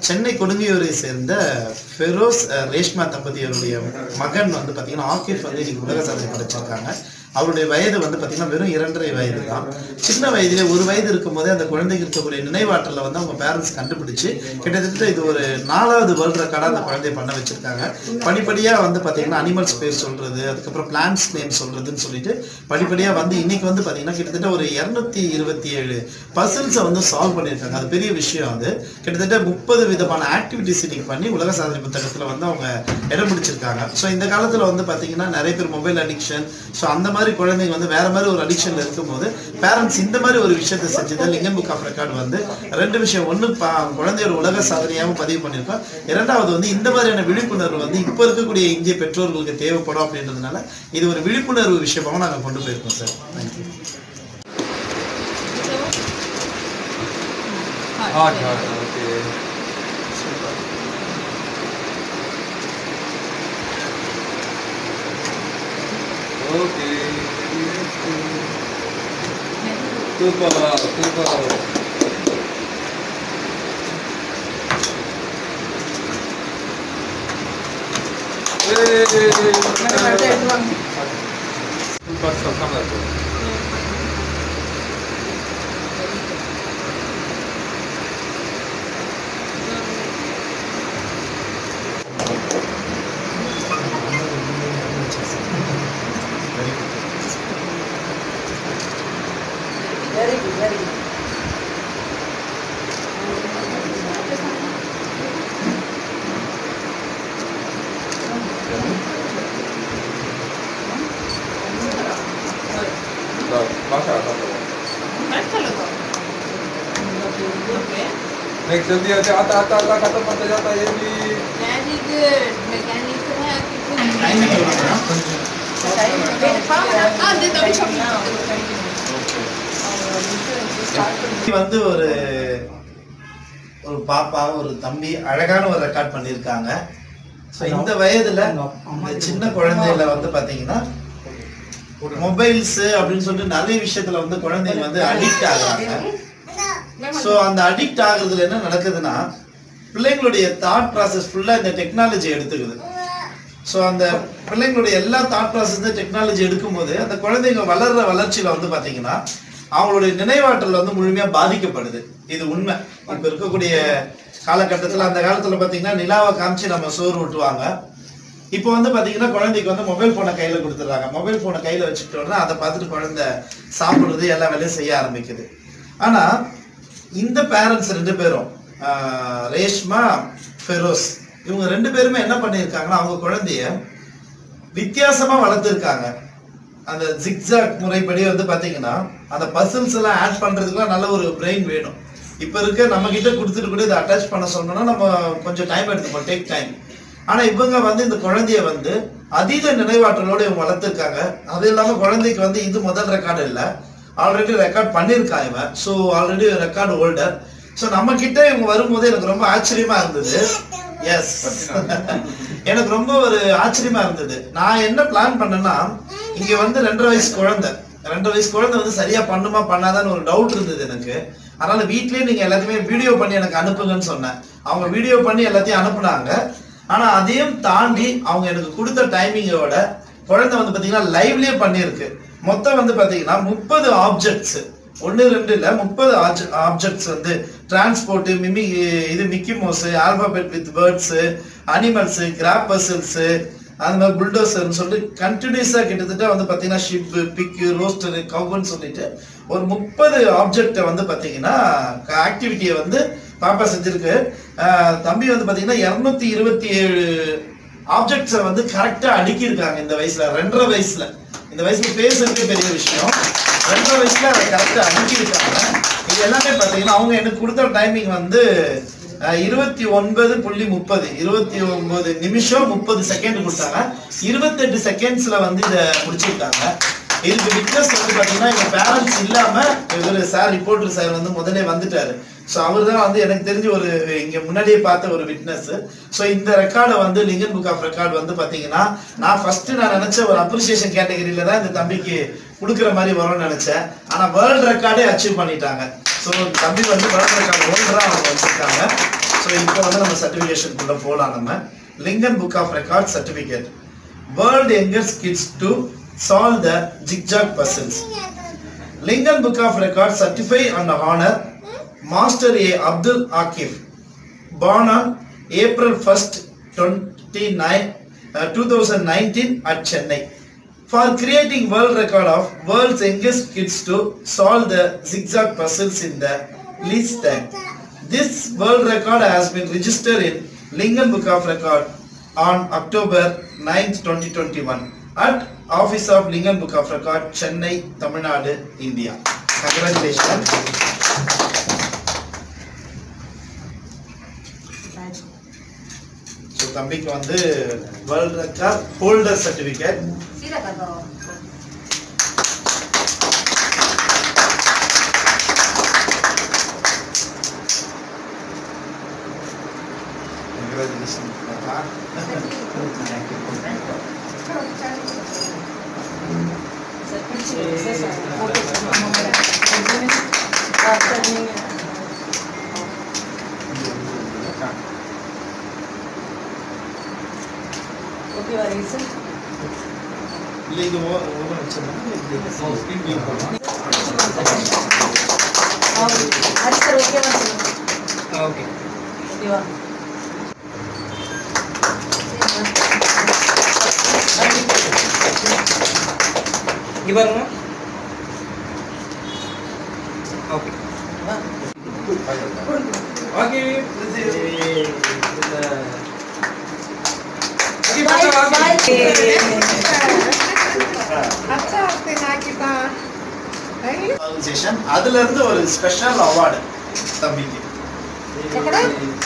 சென்னை கொடுங்கையூரை சேர்ந்த ஃபெரோஸ் அஹ், ரேஷ்மா தம்பதியருடைய மகன் வந்து பார்த்தீங்கன்னா ஆகிஃப் வந்து இன்னைக்கு உலக சாதனை படைச்சிருக்காங்க அவருடைய வயது வந்து பார்த்தீங்கன்னா வெறும் இரண்டரை வயது தான் சின்ன வயதிலே ஒரு வயது இருக்கும் போதே அந்த குழந்தைக்கு இருக்கக்கூடிய நினைவாற்றலை வந்து அவங்க பேரண்ட்ஸ் கண்டுபிடிச்சு கிட்டத்தட்ட இது ஒரு நாலாவது வேர்ல்ட் ரெக்கார்டாக அந்த குழந்தைய பண்ண வச்சிருக்காங்க படிப்படியாக வந்து பார்த்தீங்கன்னா அனிமல்ஸ் பேர் சொல்றது அதுக்கப்புறம் பிளான்ஸ் நேம் சொல்றதுன்னு சொல்லிட்டு படிப்படியாக வந்து இன்னைக்கு வந்து பார்த்தீங்கன்னா கிட்டத்தட்ட ஒரு இரநூத்தி இருபத்தி ஏழு பசில்ஸை வந்து சால்வ் பண்ணியிருக்காங்க அது பெரிய விஷயம் அது கிட்டத்தட்ட முப்பது விதமான ஆக்டிவிட்டிஸ் இன்னைக்கு பண்ணி உலக சாதனை புத்தகத்தில் வந்து அவங்க இடம் பிடிச்சிருக்காங்க ஸோ இந்த காலத்தில் வந்து பார்த்தீங்கன்னா நிறைய பேர் மொபைல் அடிக்ஷன் ஸோ அந்த மாதிரி குழந்தைங்க வந்து வேற மாதிரி ஒரு அடிக்ஷன்ல இருக்கும்போது பேரண்ட்ஸ் இந்த மாதிரி ஒரு விஷயத்தை செஞ்சது லிங்கம் புக் ஆஃப் ரெக்கார்டு வந்து ரெண்டு விஷயம் ஒன்று குழந்தையோட உலக சாதனையாகவும் பதிவு பண்ணியிருக்கோம் இரண்டாவது வந்து இந்த மாதிரியான விழிப்புணர்வு வந்து இப்போ இருக்கக்கூடிய இந்திய பெற்றோர்களுக்கு தேவைப்படும் அப்படின்றதுனால இது ஒரு விழிப்புணர்வு விஷயமாகவும் நாங்கள் கொண்டு போயிருக்கோம் sir thank you Hard, hard, okay. Okay. Super, super. Super, super, super. Very good, very good. Go, Masha, Masha. Next, जल्दी आता आता आता आता खत्म होता जाता है ये भी Very good. Mechanic है आपकी டைமிங் சொல்லுங்க Ah, दे दो अभी இது வந்து ஒரு ஒரு பாப்பா ஒரு தம்பி அழகான ஒரு ரெக்கார்ட் பண்ணியிருக்காங்க ஸோ இந்த வயதுல இந்த சின்ன குழந்தையில வந்து பாத்தீங்கன்னா மொபைல்ஸ் அப்படின்னு சொல்லிட்டு நிறைய விஷயத்துல வந்து குழந்தைங்க வந்து அடிக்ட் ஆகுறாங்க ஸோ அந்த அடிக்ட் ஆகுறதுல என்ன நடக்குதுன்னா பிள்ளைங்களுடைய தாட் ப்ராசஸ் ஃபுல்லா இந்த டெக்னாலஜி எடுத்துக்குது ஸோ அந்த பிள்ளைங்களுடைய எல்லா தாட் ப்ராசஸ் டெக்னாலஜி எடுக்கும்போது அந்த குழந்தைங்க வளர்ற வளர்ச்சியில வந்து பாத்தீங்கன்னா அவங்களுடைய நினைவாற்றல் வந்து முழுமையா பாதிக்கப்படுது இது உண்மை இப்ப இருக்கக்கூடிய காலகட்டத்துல அந்த காலத்துல பாத்தீங்கன்னா நிலாவை காமிச்சு நம்ம சோறு ஊட்டுவாங்க இப்போ வந்து பாத்தீங்கன்னா குழந்தைக்கு வந்து மொபைல் போனை கையில கொடுத்துட்றாங்க மொபைல் போனை கையில வச்சுக்கிட்டோம்னா அதை பார்த்துட்டு குழந்தை சாப்பிடுறது எல்லா வேலையும் செய்ய ஆரம்பிக்குது ஆனா இந்த பேரண்ட்ஸ் ரெண்டு பேரும் ஆஹ், ரேஷ்மா ஃபெரோஸ் இவங்க ரெண்டு பேருமே என்ன பண்ணியிருக்காங்கன்னா அவங்க குழந்தைய வித்தியாசமா வளர்த்துருக்காங்க அந்த ஜிக்ஸாக் முறைப்படி வந்து பாத்தீங்கன்னா அந்த பசில்ஸ் எல்லாம் ஆட் பண்றதுக்குலாம் நல்ல ஒரு பிரெயின் வேணும் இப்ப இருக்க நம்ம கிட்ட கொடுத்துட்டு கூட இதை அட்டாச் பண்ண சொன்னோம்னா நம்ம கொஞ்சம் டைம் எடுத்துப்போம் டேக் டைம் ஆனா இவங்க வந்து இந்த குழந்தைய வந்து அதீத நினைவாற்றலோட இவங்க வளர்த்துருக்காங்க அது இல்லாம குழந்தைக்கு வந்து இது முதல் ரெக்கார்டு இல்ல ஆல்ரெடி ரெக்கார்ட் பண்ணியிருக்கான் இவன் so already record holder so நம்ம கிட்ட இவங்க வரும்போது எனக்கு ரொம்ப ஆச்சரியமா இருந்தது எஸ் எனக்கு ரொம்ப ஒரு ஆச்சரியமா இருந்தது நான் என்ன பிளான் பண்ணேன்னா இங்க வந்து ரெண்டரை வயசு குழந்தை ரெண்டரை வயசு குழந்தை வந்து சரியா பண்ணுமா பண்ணாதான்னு ஒரு டவுட் இருந்தது எனக்கு அதனால வீட்லயே நீங்க எல்லாத்தையுமே வீடியோ பண்ணி எனக்கு அனுப்புங்கன்னு சொன்னேன் அவங்க வீடியோ பண்ணி எல்லாத்தையும் அனுப்புனாங்க ஆனா அதையும் தாண்டி அவங்க எனக்கு கொடுத்த டைமிங்கோட குழந்தை வந்து பாத்தீங்கன்னா லைவ்லயே பண்ணியிருக்கு மொத்தம் வந்து பாத்தீங்கன்னா முப்பது ஆப்ஜெக்ட்ஸ் ஒன்று ரெண்டு இல்லை முப்பது ஆப்ஜெக்ட்ஸ் வந்து டிரான்ஸ்போர்ட் மிமி இது Mickey Mouse alphabet with birds animals கிராப் பசில்ஸு அந்த மாதிரி புல்டோசர்னு சொல்லிட்டு கண்டினியூஸாக கிட்டத்தட்ட வந்து பார்த்தீங்கன்னா ஷிப்பு பிக்கு ரோஸ்டரு கவுன்னு சொல்லிட்டு ஒரு முப்பது ஆப்ஜெக்டை வந்து பார்த்தீங்கன்னா ஆக்டிவிட்டியை வந்து பாப்பா செஞ்சிருக்கு ஆஹ் தம்பி வந்து பார்த்தீங்கன்னா இரநூத்தி இருபத்தி ஏழு ஆப்ஜெக்ட்ஸை வந்து கரெக்டாக அடுக்கியிருக்காங்க இந்த வயசுல ரெண்டரை வயசுல இந்த வயசுல பேசுறதுக்கே பெரிய விஷயம் ரெண்டரை வயசுல அதை கரெக்டாக அடுக்கியிருக்காங்க இது எல்லாமே பார்த்தீங்கன்னா அவங்க எனக்கு கொடுத்த டைமிங் வந்து அஹ், இருபத்தி ஒன்பது புள்ளி முப்பது இருபத்தி ஒன்பது நிமிஷம் முப்பது செகண்ட் கொடுத்தாங்க இருபத்தெட்டு செகண்ட்ஸ்ல வந்து இதை முடிச்சிருக்காங்க இதுக்கு விட்னஸ் வந்து பாத்தீங்கன்னா எங்க பேரண்ட்ஸ் இல்லாம இவர் சார் ரிப்போர்ட்டர் சார் வந்து முதல்ல வந்துட்டாரு ஸோ அவர் தான் வந்து எனக்கு தெரிஞ்சு ஒரு இங்க முன்னாடியே பார்த்த ஒரு விட்னஸ் ஸோ இந்த ரெக்கார்டை வந்து லிங்கன் புக் ஆஃப் ரெக்கார்ட் வந்து பாத்தீங்கன்னா நான் ஃபர்ஸ்ட் நான் நினைச்ச ஒரு அப்ரிசியேஷன் கேட்டகரியில தான் இந்த தம்பிக்கு கொடுக்குற மாதிரி வரும்னு நினைச்சேன் ஆனா வேர்ல்ட் ரெக்கார்டே அச்சீவ் பண்ணிட்டாங்க ஸோ தம்பி வந்து வேர்ல்ட் ரெக்கார்ட் ஹோல்டரா அவங்க வச்சிருக்காங்க ஸோ இப்போ வந்து நம்ம சர்டிஃபிகேஷனுக்குள்ள போகலாம் நம்ம Lincoln book of record certificate world youngers kids to solve the jigsaw puzzles Lincoln book of record certify and honour master A Abdul Aqib born on April 1st, 29, uh, 2019 at Chennai. For creating world record of world's youngest kids to solve the zigzag puzzles in the least time. This world record has been registered in Lingan Book of Record on October 9th, 2021 at Office of Lingan Book of Record, Chennai, Tamil Nadu, India. Congratulations. So தம்பிக்கு வந்து world record holder certificate சீரா கதோ sir பிடிச்சி sir sir okay sir sir நீங்கள் okay வரீங்க sir இல்லை இது oven வச்சிருந்தாங்க அது சார் ஓகேவா சார் ஓகே ஓகேவா இங்க பாருங்க ஓகே ஓகே अच्छा आपके ना की ஆர்கனைசேஷன் அதுல இருந்து ஒரு ஸ்பெஷல் அவார்டு தம்பிக்கு पकड़ा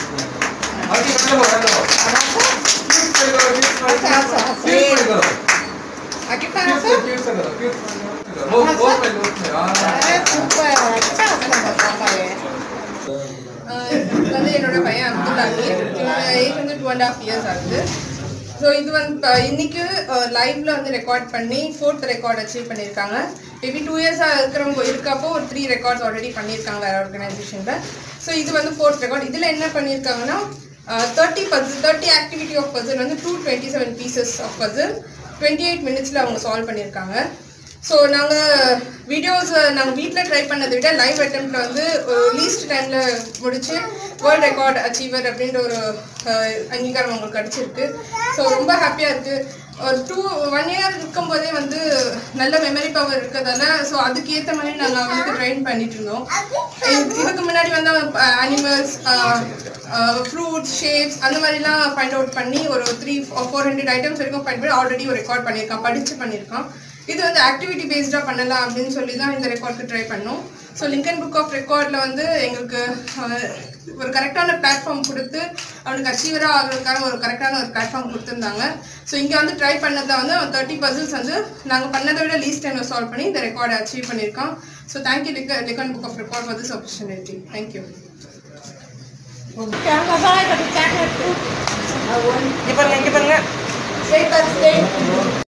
आ कितना है सर अरे सुपर अच्छा आपका बताता है வந்து என்னோட பையன் அப்துல் அகீர் இவனோட ஏஜ் வந்து டூ அண்ட் ஹாஃப் இயர்ஸ் ஆகுது ஸோ இது வந்து இப்ப இன்னைக்கு லைவ்ல வந்து ரெக்கார்ட் பண்ணி ஃபோர்த் ரெக்கார்ட் அச்சீவ் பண்ணியிருக்காங்க மேபி டூ இயர்ஸாக இருக்கிறவங்க இருக்கப்போ ஒரு த்ரீ ரெக்கார்ட்ஸ் ஆல்ரெடி பண்ணியிருக்காங்க வேற ஆர்கனைசேஷனில் ஸோ இது வந்து ஃபோர்த் ரெக்கார்ட் இதில் என்ன பண்ணியிருக்காங்கன்னா thirty person thirty activity of person வந்து two twenty seven pieces of person twenty eight மினிட்ஸில் அவங்க சால்வ் பண்ணியிருக்காங்க ஸோ நாங்கள் வீடியோஸ் நாங்கள் வீட்டில் ட்ரை பண்ணதை விட லைவ் அட்டெம்ப்ட்ல வந்து லீஸ்ட் டைமில் முடிச்சு வேர்ல்ட் ரெக்கார்ட் அச்சீவர் அப்படின்ற ஒரு அஹ், அங்கீகாரம் அவங்களுக்கு கிடச்சிருக்கு ஸோ ரொம்ப ஹாப்பியாக இருக்குது ஒரு டூ ஒன் இயர் இருக்கும்போதே வந்து நல்ல மெமரி பவர் இருக்கிறதால ஸோ அதுக்கு ஏற்ற மாதிரி நாங்கள் அவங்களுக்கு ட்ரெயின் பண்ணிட்டு இருந்தோம் இது- இதுக்கு முன்னாடி வந்து அனிமல்ஸ் ஃப்ரூட்ஸ் ஷேப்ஸ் அந்த மாதிரிலாம் ஃபைண்ட் அவுட் பண்ணி ஒரு த்ரீ ஃபோர் ஹண்ட்ரட் ஐட்டம்ஸ் வரைக்கும் ஃபைண்ட் பண்ணி ஆல்ரெடி ஒரு ரெக்கார்ட் பண்ணியிருக்கான் படித்து பண்ணியிருக்கான் இது வந்து ஆக்டிவிட்டி பேஸ்டாக பண்ணலாம் அப்படின்னு சொல்லி தான் இந்த ரெக்கார்டுக்கு ட்ரை பண்ணோம் ஸோ லிங்கன் புக் ஆஃப் ரெக்கார்டில் வந்து எங்களுக்கு அஹ், ஒரு கரெக்டான பிளாட்ஃபார்ம் கொடுத்து அவனுக்கு அச்சீவராக ஆகிறதுக்கான ஒரு கரெக்டான ஒரு பிளாட்ஃபார்ம் கொடுத்துருந்தாங்க ஸோ இங்கே வந்து ட்ரை பண்ணதை வந்து தேர்ட்டி பர்சன்ஸ் வந்து நாங்கள் பண்ணதை விட லீஸ்ட் டைம் சால்வ் பண்ணி இந்த ரெக்கார்டை அச்சீவ் பண்ணியிருக்கோம் so thank you Lincoln Lincoln book of record for this opportunity thank you இங்க பாருங்க இங்க பாருங்க Stay, but stay.